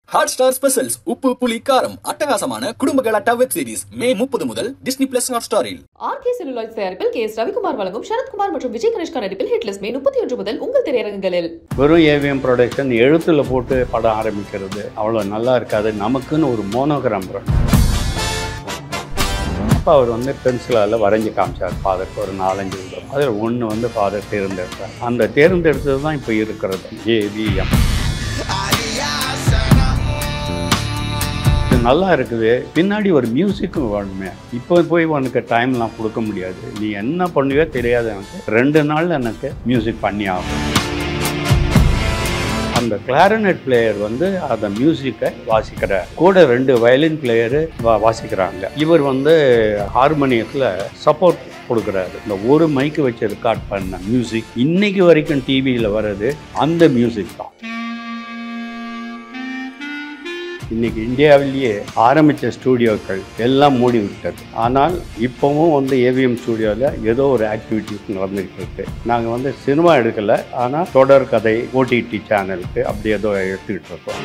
hot star specials உப்பு புளி காரம் அட்டகாசமான குடும்ப கலாட்டா வெப் சீரிஸ் மே முப்பது முதல் டிஸ்னி பிளஸ் ஹாட் ஸ்டாரில் ஆர்கே செல்லுலாய்ட் தயாரிப்பில் கே எஸ் ரவிக்குமார் வழங்கும் சரத்குமார் மற்றும் விஜய் கணேஷ்கர் நடிப்பில் ஹிட்லஸ் மே முப்பத்தி ஒன்று முதல் உங்கள் திரையரங்குகளில் வெறும் ஏவிஎம் ப்ரொடக்ஷன் எழுத்துல போட்டு படம் ஆரம்பிக்கிறது அவ்வளோ நல்லா இருக்காது நமக்குன்னு ஒரு மோனோகிராம் அப்போ அவர் வந்து பென்சிலால் வரைஞ்சி காமிச்சார் ஃபாதருக்கு ஒரு நாலஞ்சு விதம் அதில் ஒன்று வந்து ஃபாதர் தேர்ந்தெடுத்தார் அந்த தேர்ந்தெடுத்தது தான் இப்போ இருக்கிறது ஏவிஎம் இது நல்லா இருக்குது பின்னாடி ஒரு மியூசிக்கும் வேணுமே இப்போ போய் உனக்கு டைம்லாம் கொடுக்க முடியாது நீ என்ன பண்ணுவியோ தெரியாது எனக்கு ரெண்டு நாள் எனக்கு மியூசிக் பண்ணி ஆகும் அந்த கிளாரினட் பிளேயர் வந்து அந்த மியூசிக்கை வாசிக்கிறார் கூட ரெண்டு வயலின் பிளேயரு வா வாசிக்கிறாங்க இவர் வந்து ஹார்மோனியத்தில் சப்போர்ட் கொடுக்குறாரு இந்த ஒரு மைக்கு வச்சு ரெக்கார்ட் பண்ண மியூசிக் இன்னைக்கு வரைக்கும் டிவியில் வர்றது அந்த மியூசிக் தான் இன்னைக்கு இந்தியாவிலேயே ஆரம்பித்த ஸ்டூடியோக்கள் எல்லாம் மூடி விட்டது ஆனால் இப்போவும் வந்து ஏவிஎம் ஸ்டூடியோவில் ஏதோ ஒரு ஆக்டிவிட்டிஸ் நடந்துகிட்டு இருக்கு நாங்கள் வந்து சினிமா எடுக்கலை ஆனால் தொடர் கதை ஓடிடி சேனலுக்கு அப்படி ஏதோ எடுத்துக்கிட்டு இருக்கோம்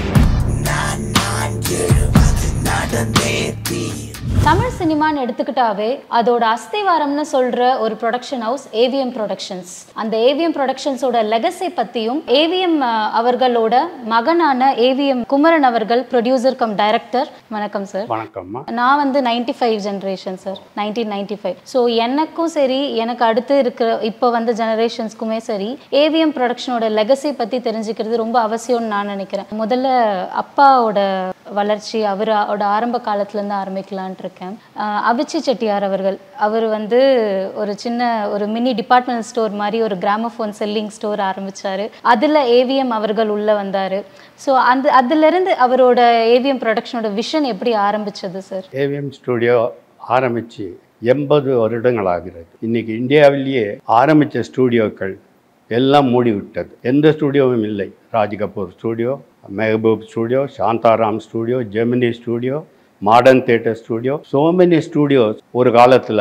தமிழ் சினிமான்னு எடுத்துக்கிட்டாவே அதோட அஸ்திவாரம்னு சொல்ற ஒரு ப்ரொடக்ஷன் ஹவுஸ் ஏவிஎம் ப்ரொடக்ஷன்ஸ் அந்த ஏவிஎம் ப்ரொடக்ஷன்ஸோட லெகசி பத்தியும் ஏவிஎம் அவர்களோட மகனான ஏவிஎம் குமரன் அவர்கள் ப்ரொடியூசர் கம் டைரக்டர் வணக்கம் சார் வணக்கம்மா நான் வந்து ninety five generation sir nineteen ninety five so எனக்கும் சரி எனக்கு அடுத்து இருக்கிற இப்போ வந்த ஜெனரேஷன்ஸ்க்குமே சரி ஏவிஎம் ப்ரொடக்ஷனோட லெகசி பற்றி தெரிஞ்சுக்கிறது ரொம்ப அவசியம்னு நான் நினைக்கிறேன் முதல்ல அப்பாவோட வளர்ச்சி அவரோட ஆரம்ப காலத்துலேருந்து ஆரம்பிக்கலான்ட்டு இருக்கேன் அஹ் அவிச்சி செட்டியார் அவர்கள் அவர் வந்து ஒரு சின்ன ஒரு மினி டிபார்ட்மெண்ட் ஸ்டோர் மாதிரி ஒரு கிராமஃபோன் செல்லிங் ஸ்டோர் ஆரம்பிச்சாரு அதில் ஏவிஎம் அவர்கள் உள்ளே வந்தார் ஸோ அந்த அதுலேருந்து அவரோட ஏவிஎம் ப்ரொடக்ஷனோட விஷன் எப்படி ஆரம்பிச்சது சார் ஏவிஎம் ஸ்டூடியோ ஆரம்பித்து எண்பது வருடங்கள் ஆகிறது இன்னைக்கு இந்தியாவிலேயே ஆரம்பித்த ஸ்டூடியோக்கள் எல்லாம் மூடி விட்டது எந்த ஸ்டூடியோவும் இல்லை Raj Kapoor studio Mehboob studio Shantaram studio Gemini studio modern theatre studio so many studios ஒரு காலத்தில்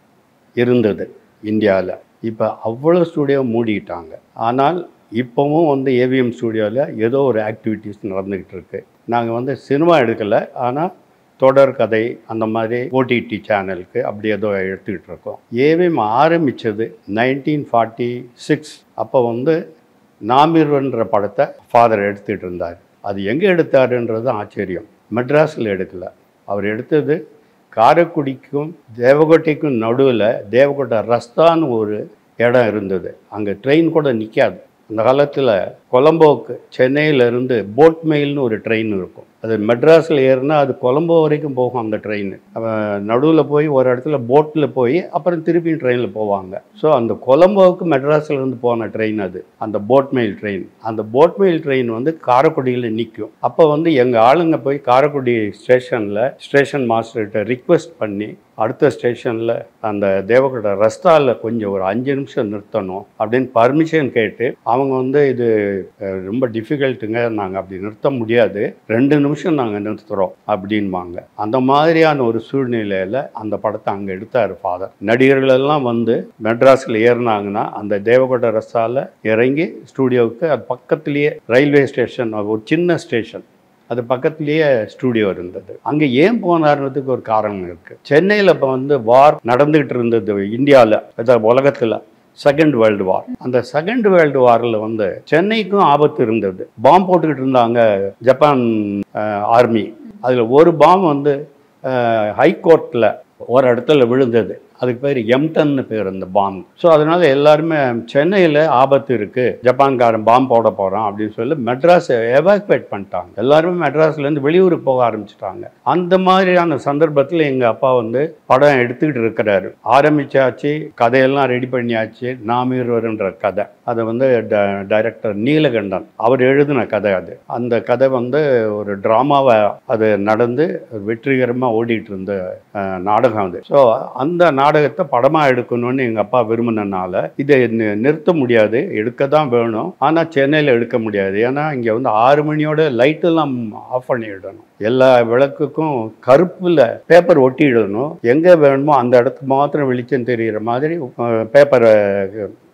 இருந்தது இந்தியாவில் இப்போ அவ்வளோ ஸ்டூடியோ மூடிட்டாங்க ஆனால் இப்போவும் வந்து ஏவிஎம் ஸ்டூடியோவில் ஏதோ ஒரு ஆக்டிவிட்டீஸ் நடந்துக்கிட்டு இருக்கு நாங்கள் வந்து சினிமா எடுக்கலை ஆனால் தொடர் கதை அந்த மாதிரி ஓடிடி சேனலுக்கு அப்படி ஏதோ எடுத்துக்கிட்டு இருக்கோம் ஏவிஎம் ஆரம்பித்தது நைன்டீன் ஃபார்ட்டி சிக்ஸ் அப்போ வந்து நாமிர்வன்ற படத்தை ஃபாதர் எடுத்துகிட்டு இருந்தார் அது எங்கே எடுத்தாருன்றது ஆச்சரியம் மெட்ராஸில் எடுக்கல அவர் எடுத்தது காரைக்குடிக்கும் தேவகோட்டைக்கும் நடுவில் தேவகோட்டை ரஸ்தான்னு ஒரு இடம் இருந்தது அங்கே ட்ரெயின் கூட நிற்காது அந்த காலத்தில் கொலம்போக்கு சென்னையிலேருந்து போட் மெயில்னு ஒரு ட்ரெயின் இருக்கும் அது மெட்ராஸில் ஏறினா அது கொலம்போ வரைக்கும் போகும் அந்த ட்ரெயின் நடுவில் போய் ஒரு இடத்துல போட்டில் போய் அப்புறம் திருப்பியும் ட்ரெயினில் போவாங்க ஸோ அந்த கொலம்போவுக்கு மெட்ராஸ்ல இருந்து போன ட்ரெயின் அது அந்த போட் மெயில் ட்ரெயின் அந்த போட் மெயில் ட்ரெயின் வந்து காரைக்குடியில் நிற்கும் அப்போ வந்து எங்கள் ஆளுங்க போய் காரைக்குடி ஸ்டேஷனில் ஸ்டேஷன் மாஸ்டர்கிட்ட ரிக்வெஸ்ட் பண்ணி அடுத்த ஸ்டேஷனில் அந்த தேவகோட்டை ரஸ்தாவில் கொஞ்சம் ஒரு அஞ்சு நிமிஷம் நிறுத்தணும் அப்படின்னு பர்மிஷன் கேட்டு அவங்க வந்து இது அஹ், ரொம்ப டிஃபிகல்ட்டுங்க நாங்கள் அப்படி நிறுத்த முடியாது ரெண்டு நிமிஷம் நாங்கள் நிறுத்துகிறோம் அப்படின்பாங்க அந்த மாதிரியான ஒரு சூழ்நிலையில் அந்த படத்தை அங்கே எடுத்தார் ஃபாதர் நடிகர்கள் எல்லாம் வந்து மெட்ராஸில் ஏறினாங்கன்னா அந்த தேவகோட்டை ரஸ்தாவில் இறங்கி ஸ்டூடியோவுக்கு அது பக்கத்துலேயே ரயில்வே ஸ்டேஷன் ஒரு சின்ன ஸ்டேஷன் அது பக்கத்துலேயே ஸ்டூடியோ இருந்தது அங்கே ஏன் போனாருன்றதுக்கு ஒரு காரணம் இருக்குது சென்னையில் இப்போ வந்து வார் நடந்துகிட்டு இருந்தது இந்தியாவில் அதாவது உலகத்தில் செகண்ட் வேர்ல்டு வார் அந்த செகண்ட் வேர்ல்டு வாரில் வந்து சென்னைக்கும் ஆபத்து இருந்தது பாம்பு போட்டுக்கிட்டு இருந்தாங்க ஜப்பான் ஆர்மி அதில் ஒரு பாம்பு வந்து ஹைகோர்ட்டில் ஒரு இடத்துல விழுந்தது அதுக்கு பேர் எம்டன்னு பேர் அந்த பாம்பு ஸோ அதனால எல்லாருமே சென்னையில் ஆபத்து இருக்குது ஜப்பான்காரன் பாம்பு போட போகிறான் அப்படின்னு சொல்லி மெட்ராஸை எவாக்குவேட் பண்ணிட்டாங்க எல்லாருமே மெட்ராஸ்லேருந்து வெளியூருக்கு போக ஆரம்பிச்சிட்டாங்க அந்த மாதிரியான சந்தர்ப்பத்தில் எங்கள் அப்பா வந்து படம் எடுத்துக்கிட்டு இருக்கிறாரு ஆரம்பிச்சாச்சு கதையெல்லாம் ரெடி பண்ணியாச்சு நாமீர்வர்ன்ற கதை அதை வந்து டைரக்டர் நீலகண்டன் அவர் எழுதின கதை அது அந்த கதை வந்து ஒரு ட்ராமாவை அது நடந்து வெற்றிகரமாக ஓடிட்டு இருந்த அஹ், நாடகம் அது ஸோ அந்த நாடகத்தை படமாக எடுக்கணும்னு எங்கள் அப்பா விரும்பினனால இதை நி- நிறுத்த முடியாது எடுக்க தான் வேணும் ஆனால் சென்னையில் எடுக்க முடியாது ஏன்னா இங்கே வந்து ஆறு மணியோட லைட்டெல்லாம் ஆஃப் பண்ணிடணும் எல்லா விளக்குக்கும் கருப்பில் பேப்பர் ஒட்டிடணும் எங்கே வேணுமோ அந்த இடத்துக்கு மாத்திரம் வெளிச்சம் தெரிகிற மாதிரி பேப்பரை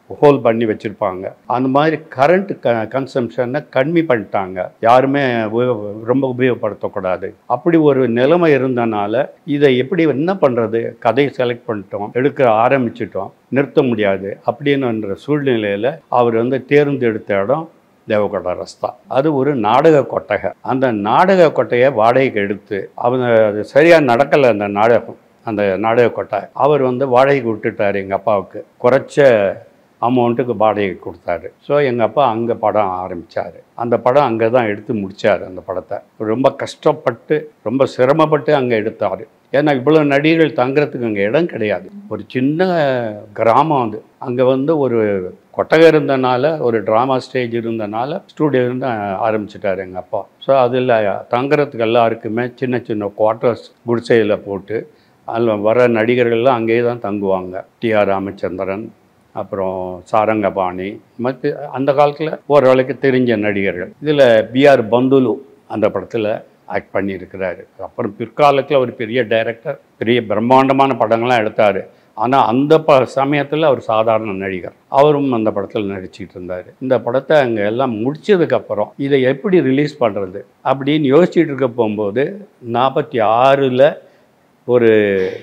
ஹோல் பண்ணி வச்சுருப்பாங்க அந்த மாதிரி கரண்ட் க கன்சம்ஷனை கம்மி பண்ணிட்டாங்க யாருமே உபயோக- ரொம்ப உபயோகப்படுத்தக்கூடாது அப்படி ஒரு நிலைமை இருந்தனால இதை எப்படி என்ன பண்ணுறது கதையை செலக்ட் பண்ணிட்டோம் எடுக்க ஆரம்பிச்சிட்டோம் நிறுத்த முடியாது அப்படின்ற சூழ்நிலையில் அவர் வந்து தேர்ந்தெடுத்த இடம் தேவகோட்டை ரஸ்தா அது ஒரு நாடக கொட்டகை அந்த நாடக கொட்டையை வாடகைக்கு எடுத்து அவங்க அது சரியாக நடக்கலை அந்த நாடகம் அந்த நாடக கொட்டை அவர் வந்து வாடகைக்கு விட்டுட்டார் எங்கள் அப்பாவுக்கு குறைச்ச அமௌண்ட்டுக்கு வாடகை கொடுத்தாரு ஸோ எங்கள் அப்பா அங்கே படம் ஆரம்பித்தார் அந்த படம் அங்கே தான் எடுத்து முடித்தார் அந்த படத்தை ரொம்ப கஷ்டப்பட்டு ரொம்ப சிரமப்பட்டு அங்கே எடுத்தார் ஏன்னா இவ்வளோ நடிகர்கள் தங்குறதுக்கு அங்கே இடம் கிடையாது ஒரு சின்ன கிராமம் அது அங்கே வந்து ஒரு கொட்டகை இருந்தனால ஒரு ட்ராமா ஸ்டேஜ் இருந்தனால ஸ்டூடியோ இருந்து ஆரம்பிச்சிட்டாரு எங்கள் அப்பா ஸோ அதில் தங்குறதுக்கு எல்லாருக்குமே சின்ன சின்ன குவார்ட்டர்ஸ் குடிசையில் போட்டு அதில் வர நடிகர்கள்லாம் அங்கேயே தான் தங்குவாங்க டிஆர் ராமச்சந்திரன் அப்புறம் சாரங்கபாணி மற்ற அந்த காலத்தில் ஓரளவுக்கு தெரிஞ்ச நடிகர்கள் இதில் பிஆர் பந்துலு அந்த படத்தில் ஆக்ட் பண்ணியிருக்கிறாரு அப்புறம் பிற்காலத்தில் ஒரு பெரிய டைரக்டர் பெரிய பிரம்மாண்டமான படங்கள்லாம் எடுத்தார் ஆனால் அந்த ப சமயத்தில் அவர் சாதாரண நடிகர் அவரும் அந்த படத்தில் நடிச்சிட்டு இருந்தார் இந்த படத்தை அங்கே எல்லாம் முடிச்சதுக்கப்புறம் இதை எப்படி ரிலீஸ் பண்ணுறது அப்படின்னு யோசிச்சுட்டு இருக்க போகும்போது நாற்பத்தி ஆறில் ஒரு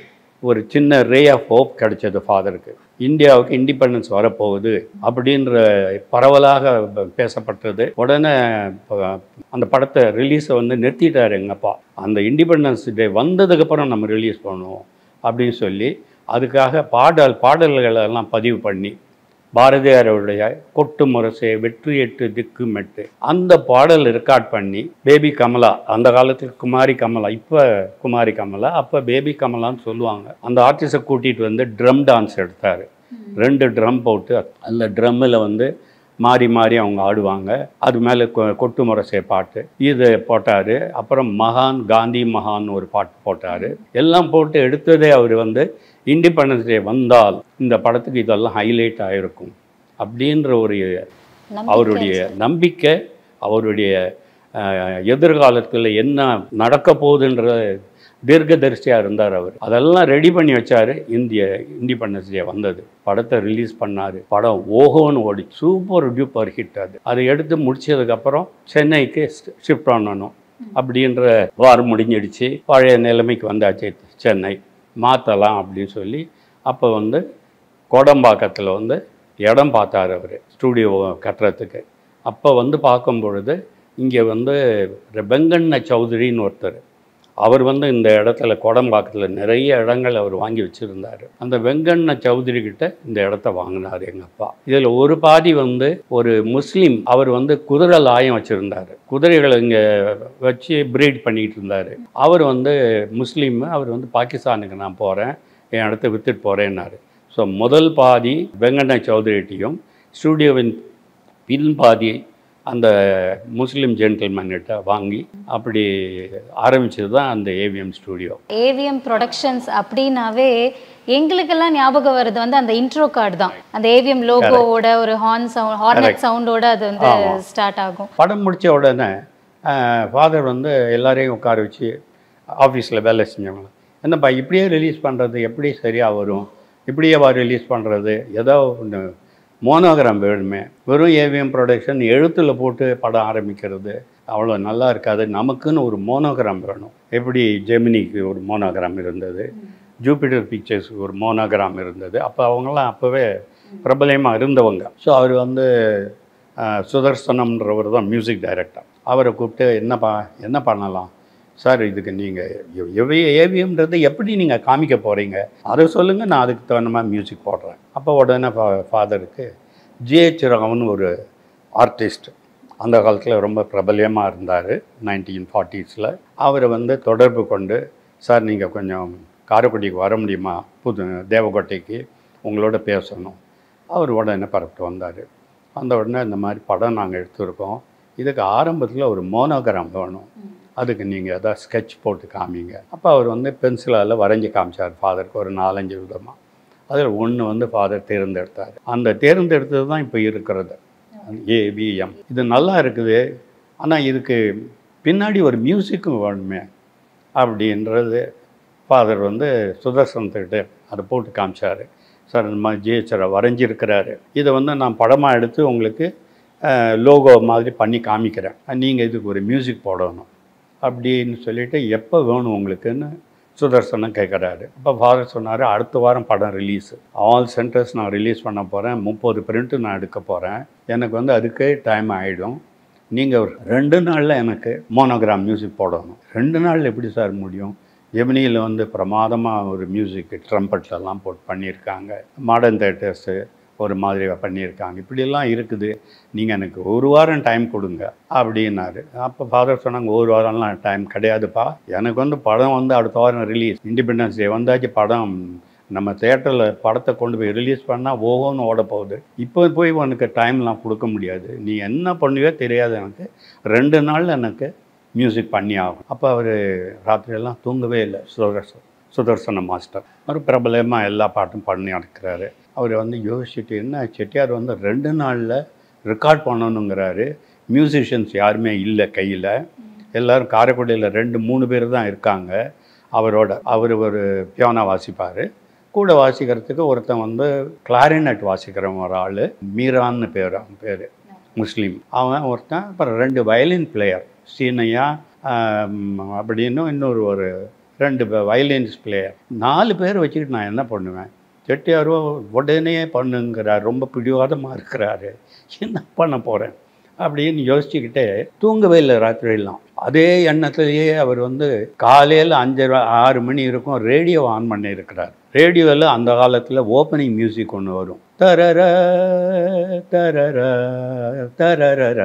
ஒரு சின்ன ரே ஆஃப் ஹோப் கிடைச்சது ஃபாதருக்கு இந்தியாவுக்கு இண்டிபெண்டன்ஸ் வரப்போகுது அப்படின்ற பரவலாக ப- பேசப்பட்டது உடனே ப- அந்த படத்தை ரிலீஸை வந்து நிறுத்திட்டார் எங்கள் அப்பா அந்த இண்டிபெண்டன்ஸ் டே வந்ததுக்கப்புறம் நம்ம ரிலீஸ் பண்ணுவோம் அப்படின்னு சொல்லி அதுக்காக பாடல் பாடல்களை எல்லாம் பதிவு பண்ணி பாரதியாருடைய கொட்டு முரசே வெற்றி எட்டு திக்கு மெட்டு அந்த பாடல் ரெக்கார்ட் பண்ணி பேபி கமலா அந்த காலத்தில் குமாரி கமலா இப்போ குமாரி கமலா அப்போ பேபி கமலான்னு சொல்லுவாங்க அந்த ஆர்டிஸ்டை கூட்டிகிட்டு வந்து ட்ரம் டான்ஸ் எடுத்தார் ரெண்டு ட்ரம் போட்டு அந்த ட்ரம்மில் வந்து மாறி மாறி அவங்க ஆடுவாங்க அது மேலே கொட்டு முரசை பாட்டு இது போட்டார் அப்புறம் மகான் காந்தி மகான் ஒரு பாட்டு போட்டார் எல்லாம் போட்டு எடுத்ததே அவர் வந்து இண்டிபெண்டன்ஸ் டே வந்தால் இந்த படத்துக்கு இதெல்லாம் ஹைலைட் ஆகிருக்கும் அப்படின்ற ஒரு நம்பிக்கை அவருடைய நம்பிக்கை அவருடைய அஹ், எதிர்காலத்தில் என்ன நடக்க போகுதுன்ற தீர்க்கதரிசியாக இருந்தார் அவர் அதெல்லாம் ரெடி பண்ணி வச்சாரு இந்திய இண்டிபெண்டன்ஸ் டே வந்தது படத்தை ரிலீஸ் பண்ணார் படம் ஓஹோன்னு ஓடி சூப்பர் டியூப்பர் ஹிட் அது அதை எடுத்து முடிச்சதுக்கப்புறம் சென்னைக்கு ஷிஃப்ட் பண்ணணும் அப்படின்ற வாரம் முடிஞ்சிடுச்சு பழைய நிலைமைக்கு வந்தாச்சு சென்னை மாற்றலாம் அப்படின்னு சொல்லி அப்போ வந்து கோடம்பாக்கத்தில் வந்து இடம் பார்த்தார் அவர் ஸ்டூடியோ கட்டுறதுக்கு அப்போ வந்து பார்க்கும் பொழுது இங்கே வந்து வெங்கண்ண சௌத்ரின்னு ஒருத்தர் அவர் வந்து இந்த இடத்துல கோடம்பாக்கத்தில் நிறைய இடங்கள் அவர் வாங்கி வச்சுருந்தார் அந்த வெங்கண்ண சௌத்ரி கிட்ட இந்த இடத்த வாங்கினார் எங்கள் அப்பா இதில் ஒரு பாதி வந்து ஒரு முஸ்லீம் அவர் வந்து குதிரை லாயம் வச்சுருந்தார் குதிரைகளை இங்கே வச்சு ப்ரீட் பண்ணிகிட்டு இருந்தார் அவர் வந்து முஸ்லீம் அவர் வந்து பாகிஸ்தானுக்கு நான் போகிறேன் என் இடத்த விற்றுட்டு போகிறேன்னாரு ஸோ முதல் பாதி வெங்கண்ண சௌத்ரிட்டையும் ஸ்டூடியோவின் பின் பாதி அந்த முஸ்லீம் ஜென்டில்மேன்கிட்ட வாங்கி அப்படி ஆரம்பிச்சது தான் அந்த ஏவிஎம் ஸ்டூடியோ ஏவிஎம் ப்ரொடக்ஷன்ஸ் அப்படின்னாவே எங்களுக்கெல்லாம் ஞாபகம் வருது வந்து அந்த இன்ட்ரோ கார்டு தான் அந்த ஏவிஎம் லோகோவோட ஒரு ஹார்ன் சவுண்ட் ஹார்னட் சவுண்டோட அது வந்து ஸ்டார்ட் ஆகும் படம் முடித்த உடனே ஃபாதர் வந்து எல்லாரையும் உட்கார வச்சு ஆஃபீஸில் வேலை செஞ்சவங்க என்னப்பா இப்படியே ரிலீஸ் பண்ணுறது எப்படி சரியாக வரும் இப்படியேவா ரிலீஸ் பண்ணுறது ஏதோ ஒன்று மோனோகிராம் வேணுமே வெறும் ஏவிஎம் ப்ரொடக்ஷன் எழுத்தில் போட்டு படம் ஆரம்பிக்கிறது அவ்வளோ நல்லா இருக்காது நமக்குன்னு ஒரு மோனோகிராம் வேணும் எப்படி ஜெமினிக்கு ஒரு மோனோகிராம் இருந்தது ஜூபிட்டர் பிக்சர்ஸ்க்கு ஒரு மோனோகிராம் இருந்தது அப்போ அவங்களாம் அப்போவே பிரபலமாக இருந்தவங்க ஸோ அவர் வந்து அஹ், சுதர்சனம்ன்றவர் தான் மியூசிக் டைரக்டர் அவரை கூப்பிட்டு என்னப்பா என்ன பண்ணலாம் சார் இதுக்கு நீங்கள் ஏவிஎம்ன்றது எப்படி நீங்கள் காமிக்க போகிறீங்க அதை சொல்லுங்கள் நான் அதுக்கு தகுந்த மாதிரி மியூசிக் போடுறேன் அப்போ உடனே ஃபாதருக்கு ஜிஹெச் ராவன் ஒரு ஆர்டிஸ்ட் அந்த காலத்தில் ரொம்ப பிரபல்யமாக இருந்தார் நைன்டீன் ஃபார்ட்டிஸில் அவரை வந்து தொடர்பு கொண்டு சார் நீங்கள் கொஞ்சம் காரைக்குடிக்கு வர முடியுமா புது தேவக்கோட்டைக்கு உங்களோட பேசணும் அவர் உடனே பரப்பிட்டு வந்தார் வந்த உடனே இந்த மாதிரி படம் நாங்கள் எடுத்திருக்கோம் இதுக்கு ஆரம்பத்தில் ஒரு மோனோகிராம் வேணும் அதுக்கு நீங்கள் எதாவது ஸ்கெட்ச் போட்டு காமிங்க அப்போ அவர் வந்து பென்சிலால் வரைஞ்சி காமிச்சார் ஃபாதருக்கு ஒரு நாலஞ்சு விதமாக அதில் ஒன்று வந்து ஃபாதர் தேர்ந்தெடுத்தார் அந்த தேர்ந்தெடுத்தது தான் இப்போ இருக்கிறது ஏபிஎம் இது நல்லா இருக்குது ஆனால் இதுக்கு பின்னாடி ஒரு மியூசிக்கும் வேணுமே அப்படின்றது ஃபாதர் வந்து சுதர்சனத்துக்கிட்ட அதை போட்டு காமிச்சார் சார் இந்த மாதிரி ஜிஹெச்ஆர் வரைஞ்சிருக்கிறாரு இதை வந்து நான் படமாக எடுத்து உங்களுக்கு லோகோ மாதிரி பண்ணி காமிக்கிறேன் நீங்கள் இதுக்கு ஒரு மியூசிக் போடணும் அப்படின்னு சொல்லிட்டு எப்போ வேணும் உங்களுக்குன்னு சுதர்சனம் கேட்குறாரு அப்போ ஃபாதர் சொன்னார் அடுத்த வாரம் படம் ரிலீஸ் ஆல் சென்டர்ஸ் நான் ரிலீஸ் பண்ண போகிறேன் முப்பது பிரிண்ட்டு நான் எடுக்க போகிறேன் எனக்கு வந்து அதுக்கே டைம் ஆகிடும் நீங்கள் ஒரு ரெண்டு நாளில் எனக்கு மோனோகிராம் மியூசிக் போடணும் ரெண்டு நாளில் எப்படி சார் முடியும் ஜெமினியில் வந்து பிரமாதமாக ஒரு மியூசிக் ட்ரம்பட்லலாம் போட்டு பண்ணியிருக்காங்க மாடர்ன் தேட்டர்ஸு ஒரு மாதிரி பண்ணியிருக்காங்க இப்படியெல்லாம் இருக்குது நீங்கள் எனக்கு ஒரு வாரம் டைம் கொடுங்க அப்படின்னாரு அப்போ ஃபாதர் சொன்னாங்க ஒரு வாரம்லாம் டைம் கிடையாதுப்பா எனக்கு வந்து படம் வந்து அடுத்த வாரம் ரிலீஸ் இண்டிபெண்டன்ஸ் டே வந்தாச்சு படம் நம்ம தேட்டரில் படத்தை கொண்டு போய் ரிலீஸ் பண்ணால் ஓஹோன்னு ஓட போகுது இப்போ போய் உனக்கு டைம்லாம் கொடுக்க முடியாது நீ என்ன பண்ணுவியோ தெரியாது எனக்கு ரெண்டு நாள் எனக்கு மியூசிக் பண்ணி ஆகும் அப்போ அவர் ராத்திரியெல்லாம் தூங்கவே இல்லை சுதர்சன் சுதர்சன மாஸ்டர் ஒரு பிரபலமாக எல்லா பாட்டும் பண்ணி நடக்கிறாரு அவர் வந்து யோசிச்சுட்டு என்ன செட்டியார் வந்து ரெண்டு நாளில் ரெக்கார்ட் பண்ணணுங்கிறாரு மியூசிஷியன்ஸ் யாருமே இல்லை கையில் எல்லோரும் காரைக்குடியில் ரெண்டு மூணு பேர் தான் இருக்காங்க அவரோட அவர் ஒரு பியானோ வாசிப்பார் கூட வாசிக்கிறதுக்கு ஒருத்தன் வந்து கிளாரினட் வாசிக்கிறவன் ஒரு ஆள் மீரான்னு பேர் அவன் பேர் முஸ்லீம் அவன் ஒருத்தன் அப்புறம் ரெண்டு வயலின் பிளேயர் சீனையா ஆம், அப்படின்னு இன்னொரு ஒரு ரெண்டு வயலின்ஸ் பிளேயர் நாலு பேர் வச்சுக்கிட்டு நான் என்ன பண்ணுவேன் செட்டியாரோ உடனே பண்ணுங்கிறார் ரொம்ப பிடிவாதமாக இருக்கிறாரு என்ன பண்ண போகிறேன் அப்படின்னு யோசிச்சுக்கிட்டே தூங்கவே இல்லை ராத்திரியெல்லாம் அதே எண்ணத்துலேயே அவர் வந்து காலையில் அஞ்சரை ஆறு மணி இருக்கும் ரேடியோ ஆன் பண்ணி இருக்கிறார் ரேடியோவில் அந்த காலத்தில் ஓப்பனிங் மியூசிக் ஒன்று வரும் தரர தரர தரர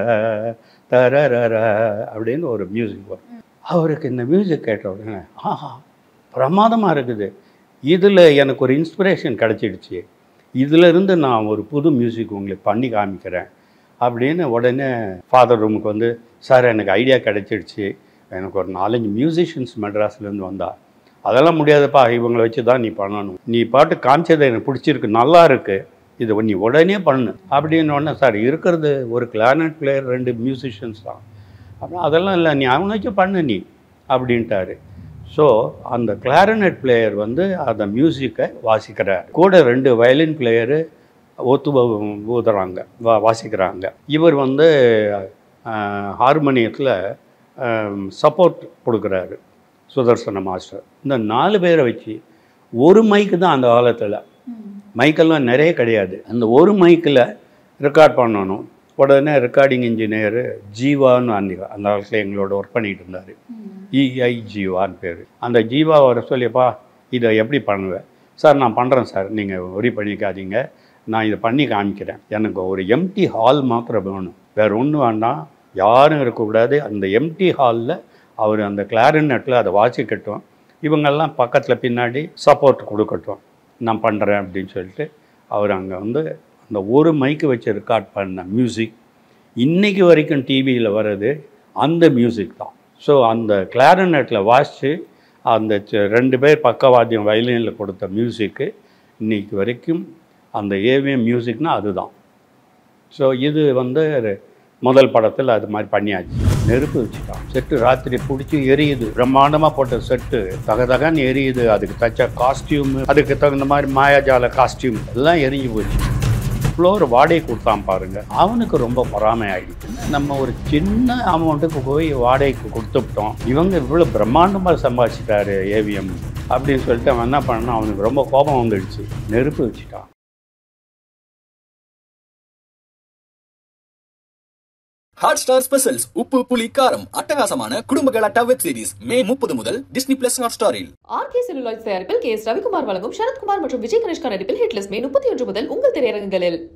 தரர அப்படின்னு ஒரு மியூசிக் வரும் அவருக்கு இந்த மியூசிக் கேட்ட உடனே ஆஹா பிரமாதமாக இருக்குது இதில் எனக்கு ஒரு இன்ஸ்பிரேஷன் கிடச்சிடுச்சு இதிலிருந்து நான் ஒரு புது மியூசிக் உங்களுக்கு பண்ணி காமிக்கிறேன் அப்படின்னு உடனே ஃபாதர் ரூமுக்கு வந்து சார் எனக்கு ஐடியா கிடச்சிடுச்சு எனக்கு ஒரு நாலஞ்சு மியூசிஷியன்ஸ் மெட்ராஸ்லேருந்து வந்தா அதெல்லாம் முடியாதுப்பா இவங்களை வச்சு தான் நீ பண்ணணும் நீ பாட்டு காமிச்சது எனக்கு பிடிச்சிருக்கு நல்லா இருக்கு இது நீ உடனே பண்ணு அப்படின்னு உடனே சார் இருக்கிறது ஒரு கிளானட் பிளேயர் ரெண்டு மியூசிஷியன்ஸ் தான் அப்புறம் அதெல்லாம் இல்லை நீ அவனை வச்சு பண்ணு நீ அப்படின்ட்டாரு ஸோ அந்த கிளாரினட் பிளேயர் வந்து அந்த மியூசிக்கை வாசிக்கிறார் கூட ரெண்டு வயலின் பிளேயரு ஒத்து வ- ஊதுறாங்க வா வாசிக்கிறாங்க இவர் வந்து ஹார்மோனியத்தில் சப்போர்ட் கொடுக்குறாரு சுதர்சன மாஸ்டர் இந்த நாலு பேரை வச்சு ஒரு மைக்கு தான் அந்த காலத்தில் மைக்கெல்லாம் நிறைய கிடையாது அந்த ஒரு மைக்கில் ரெக்கார்ட் பண்ணணும் உடனே ரெக்கார்டிங் இன்ஜினியர் ஜீவான்னு அன்னைக்கு அந்த காலத்தில் எங்களோட ஒர்க் பண்ணிட்டு இருந்தார் இஐ ஜீவான்னு பேர் அந்த ஜீவா வர சொல்லியப்பா இதை எப்படி பண்ணுவேன் சார் நான் பண்ணுறேன் சார் நீங்கள் ஒரி பண்ணிக்காதீங்க நான் இதை பண்ணி காமிக்கிறேன் எனக்கு ஒரு எம்டி ஹால் மாத்திரம் வேணும் வேறு ஒன்றும் வேண்டாம் யாரும் இருக்கக்கூடாது அந்த எம்டி ஹாலில் அவர் அந்த கிளாரினட்டில் அதை வாசிக்கட்டும் இவங்கெல்லாம் பக்கத்தில் பின்னாடி சப்போர்ட் கொடுக்கட்டும் நான் பண்ணுறேன் அப்படின்னு சொல்லிட்டு அவர் அங்கே வந்து அந்த ஒரு மைக்கு வச்சு ரெக்கார்ட் பண்ண மியூசிக் இன்னைக்கு வரைக்கும் டிவியில் வர்றது அந்த மியூசிக் தான் ஸோ அந்த கிளாரினட்டில் வாசித்து அந்த ச- ரெண்டு பேர் பக்கவாத்தியம் வயலினில் கொடுத்த மியூசிக்கு இன்னைக்கு வரைக்கும் அந்த ஏவிஎம் மியூசிக்னா அதுதான் ஸோ இது வந்து முதல் படத்தில் அது மாதிரி பண்ணியாச்சு நெருப்பு வச்சுட்டான் செட்டு ராத்திரி பிடிச்சி எரியுது பிரம்மாண்டமாக போட்ட செட்டு தகதகன்னு எரியுது அதுக்கு தச்ச காஸ்டியூம் அதுக்கு தகுந்த மாதிரி மாயாஜால காஸ்டியூம் எல்லாம் எரிஞ்சு போச்சு ஃப்ளோர் வாடகை கொடுத்தான் பாருங்க அவனுக்கு ரொம்ப பொறாமை ஆகிடுச்சு நம்ம ஒரு சின்ன அமௌண்ட்டுக்கு போய் வாடகைக்கு கொடுத்துட்டோம் இவங்க இவ்வளோ பிரம்மாண்டமாக சம்பாதிச்சிட்டாரு ஏவிஎம் அப்படின்னு சொல்லிட்டு அவன் என்ன பண்ணான் அவனுக்கு ரொம்ப கோபம் வந்துடுச்சு நெருப்பு வச்சுட்டான் ஹாட் ஸ்டார் ஸ்பெஷல்ஸ் உப்பு புளி காரம் அட்டகாசமான குடும்ப கலாட்டா வெப் சீரிஸ் மே முப்பது முதல் டிஸ்னி பிளஸ் ஹாட் ஸ்டாரில் ஆர்கே செல்லுலாய்ஸ் தயாரிப்பில் கே எஸ் ரவிக்குமார் வழங்கும் சரத்குமார் மற்றும் விஜய் கணேஷ்கா நடிப்பில் ஹிட்லஸ் மே முப்பத்தி ஒன்று முதல் உங்கள் திரையரங்குகளில்